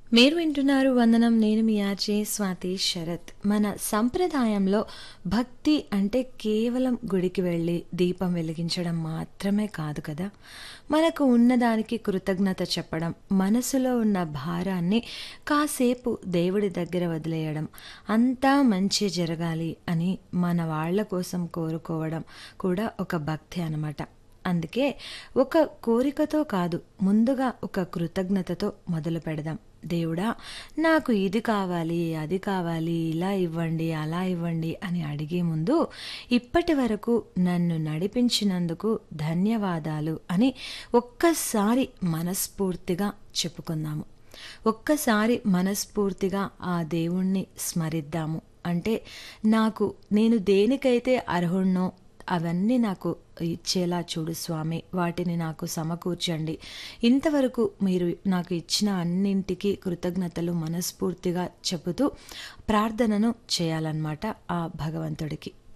మీరు వింటున్నారు వందనం నేను మీ ఆర్జే స్వాతి శరత్ మన సంప్రదాయంలో భక్తి అంటే కేవలం గుడికి వెళ్ళి దీపం వెలిగించడం మాత్రమే కాదు కదా మనకు ఉన్నదానికి కృతజ్ఞత చెప్పడం మనసులో ఉన్న భారాన్ని కాసేపు దేవుడి దగ్గర వదిలేయడం అంతా మంచి జరగాలి అని మన వాళ్ళ కోసం కోరుకోవడం కూడా ఒక భక్తి అన్నమాట అందుకే ఒక కోరికతో కాదు ముందుగా ఒక కృతజ్ఞతతో మొదలు పెడదాం దేవుడా నాకు ఇది కావాలి అది కావాలి ఇలా ఇవ్వండి అలా ఇవ్వండి అని అడిగే ముందు ఇప్పటి వరకు నన్ను నడిపించినందుకు ధన్యవాదాలు అని ఒక్కసారి మనస్ఫూర్తిగా చెప్పుకుందాము ఒక్కసారి మనస్ఫూర్తిగా ఆ దేవుణ్ణి స్మరిద్దాము అంటే నాకు నేను దేనికైతే అర్హుణ్ణో అవన్నీ నాకు ఇచ్చేలా చూడు స్వామి వాటిని నాకు సమకూర్చండి ఇంతవరకు మీరు నాకు ఇచ్చిన అన్నింటికీ కృతజ్ఞతలు మనస్ఫూర్తిగా చెబుతూ ప్రార్థనను చేయాలన్నమాట ఆ భగవంతుడికి